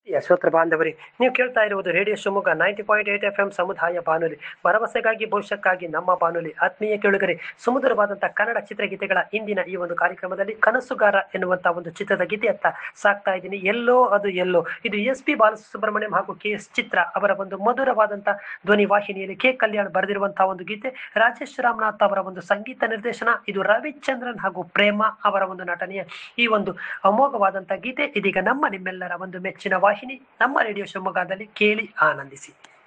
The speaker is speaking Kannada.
ಯಶೋತ್ರ ಬಾಂಧವರೇ ನೀವು ಕೇಳ್ತಾ ಇರುವುದು radio Shivamogga ninety point eight F M ಸಮುದಾಯ ಬಾನುಲಿ ಭರವಸೆಗಾಗಿ ಭವಿಷ್ಯಕ್ಕಾಗಿ ನಮ್ಮ ಬಾನುಲಿ ಆತ್ಮೀಯ ಕೇಳುಗರೆ ಸುಮಧುರವಾದಂತಹ ಕನ್ನಡ ಚಿತ್ರಗೀತೆಗಳ ಇಂದಿನ ಈ ಒಂದು ಕಾರ್ಯಕ್ರಮದಲ್ಲಿ ಕನಸುಗಾರ ಎನ್ನುವಂತಹ ಒಂದು ಚಿತ್ರದ ಗೀತೆಯತ್ತ ಸಾಕ್ತಾ ಇದ್ದೀನಿ ಎಲ್ಲೋ ಅದು ಎಲ್ಲೋ ಇದು ಎಸ್ ಪಿ ಬಾಲಸುಬ್ರಹ್ಮಣ್ಯಂ ಹಾಗೂ ಕೆ ಎಸ್ ಚಿತ್ರ ಅವರ ಒಂದು ಮಧುರವಾದಂತಹ ಧ್ವನಿ ವಾಹಿನಿಯಲ್ಲಿ ಕೆ ಕಲ್ಯಾಣ್ ಬರೆದಿರುವಂತಹ ಒಂದು ಗೀತೆ ರಾಜೇಶ್ ರಾಮನಾಥ್ ಅವರ ಒಂದು ಸಂಗೀತ ನಿರ್ದೇಶನ ಇದು ರವಿಚಂದ್ರನ್ ಹಾಗೂ ಪ್ರೇಮ ಅವರ ಒಂದು ನಟನೆಯ ಈ ಒಂದು ಅಮೋಘವಾದಂತಹ ಗೀತೆ ಇದೀಗ ನಮ್ಮ ನಿಮ್ಮೆಲ್ಲರ ಒಂದು ಮೆಚ್ಚಿನ ವಾಹಿನಿ ನಮ್ಮ ರೇಡಿಯೋ ಶಿವಮೊಗ್ಗದಲ್ಲಿ ಕೇಳಿ ಆನಂದಿಸಿ